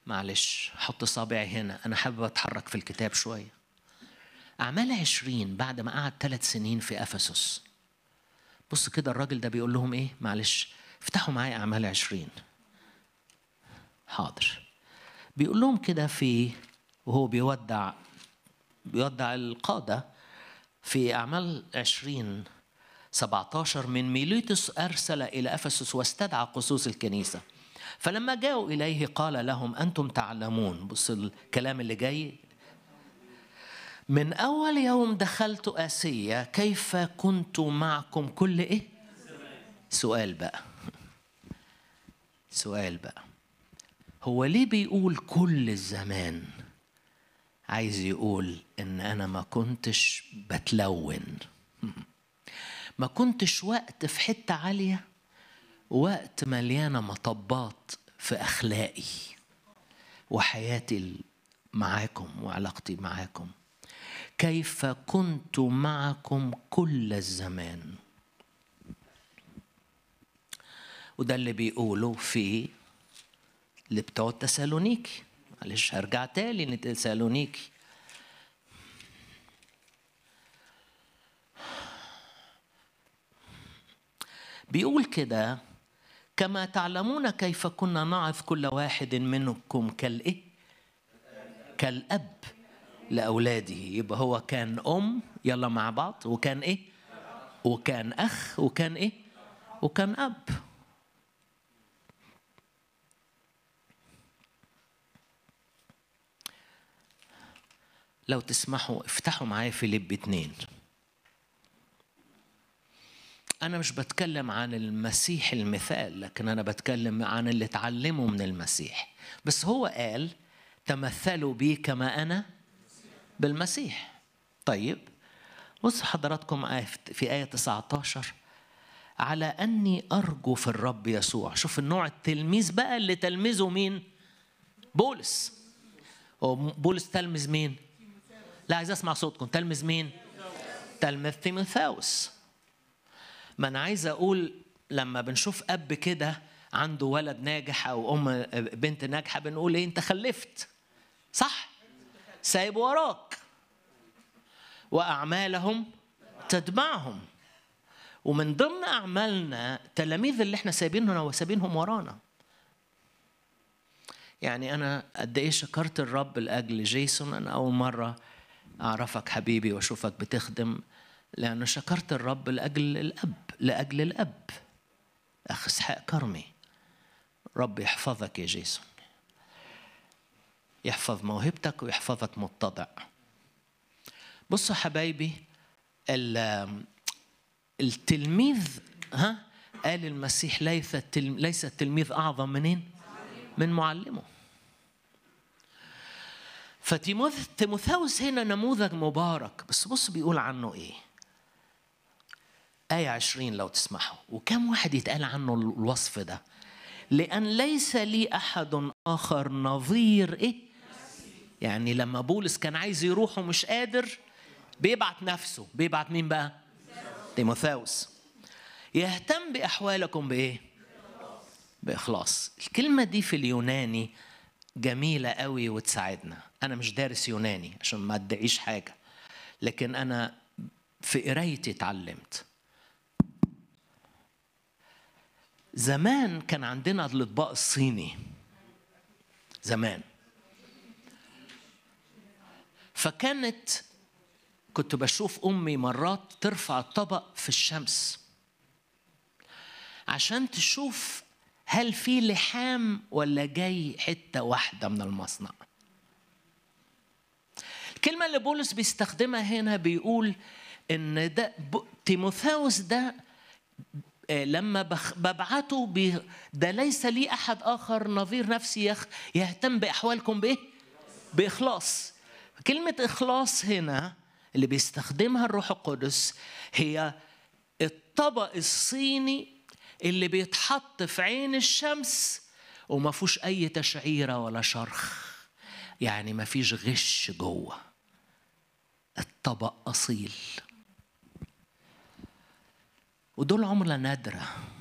معلش حط صابعي هنا أنا حابب أتحرك في الكتاب شوية أعمال عشرين بعد ما قعد ثلاث سنين في أفسس بص كده الراجل ده بيقول لهم إيه معلش افتحوا معايا أعمال عشرين حاضر بيقول لهم كده في وهو بيودع بيودع القادة في أعمال عشرين 17 من ميليتوس أرسل إلى أفسس واستدعى قصوص الكنيسة فلما جاءوا إليه قال لهم أنتم تعلمون بص الكلام اللي جاي من أول يوم دخلت آسيا كيف كنت معكم كل إيه؟ سؤال بقى سؤال بقى هو ليه بيقول كل الزمان عايز يقول ان انا ما كنتش بتلون ما كنتش وقت في حته عاليه وقت مليانه مطبات في اخلاقي وحياتي معاكم وعلاقتي معاكم كيف كنت معكم كل الزمان وده اللي بيقوله في اللي بتوع تسالونيكي معلش هرجع تاني لتسالونيكي بيقول كده كما تعلمون كيف كنا نعظ كل واحد منكم كالايه كالاب لاولاده يبقى هو كان ام يلا مع بعض وكان ايه وكان اخ وكان ايه وكان اب لو تسمحوا افتحوا معايا فيليب اتنين أنا مش بتكلم عن المسيح المثال لكن أنا بتكلم عن اللي اتعلموا من المسيح بس هو قال تمثلوا بي كما أنا بالمسيح طيب بص حضراتكم في آية 19 على أني أرجو في الرب يسوع شوف النوع التلميذ بقى اللي تلمذه مين بولس بولس تلمذ مين لا عايز اسمع صوتكم تلمذ مين تلمذ تيموثاوس ما انا عايز اقول لما بنشوف اب كده عنده ولد ناجح او ام بنت ناجحه بنقول ايه انت خلفت صح سايب وراك واعمالهم تتبعهم ومن ضمن اعمالنا تلاميذ اللي احنا سايبينهم وسايبينهم ورانا يعني انا قد ايه شكرت الرب لاجل جيسون انا اول مره اعرفك حبيبي واشوفك بتخدم لأنه شكرت الرب لأجل الأب لأجل الأب أخ إسحاق كرمي رب يحفظك يا جيسون يحفظ موهبتك ويحفظك متضع بصوا حبايبي التلميذ ها قال المسيح ليس ليس التلميذ أعظم منين؟ من معلمه فتيموثاوس هنا نموذج مبارك بس بص بيقول عنه ايه آية عشرين لو تسمحوا وكم واحد يتقال عنه الوصف ده لأن ليس لي أحد آخر نظير إيه يعني لما بولس كان عايز يروح ومش قادر بيبعت نفسه بيبعت مين بقى تيموثاوس يهتم بأحوالكم بإيه بإخلاص الكلمة دي في اليوناني جميلة قوي وتساعدنا أنا مش دارس يوناني عشان ما أدعيش حاجة لكن أنا في قرايتي اتعلمت زمان كان عندنا الاطباق الصيني زمان فكانت كنت بشوف امي مرات ترفع الطبق في الشمس عشان تشوف هل في لحام ولا جاي حته واحده من المصنع الكلمه اللي بولس بيستخدمها هنا بيقول ان ده تيموثاوس ده لما ببعته بي ده ليس لي احد اخر نظير نفسي يخ يهتم باحوالكم بايه؟ باخلاص. كلمه اخلاص هنا اللي بيستخدمها الروح القدس هي الطبق الصيني اللي بيتحط في عين الشمس وما فيهوش اي تشعيره ولا شرخ. يعني ما فيش غش جوه. الطبق اصيل. ودول عملة نادرة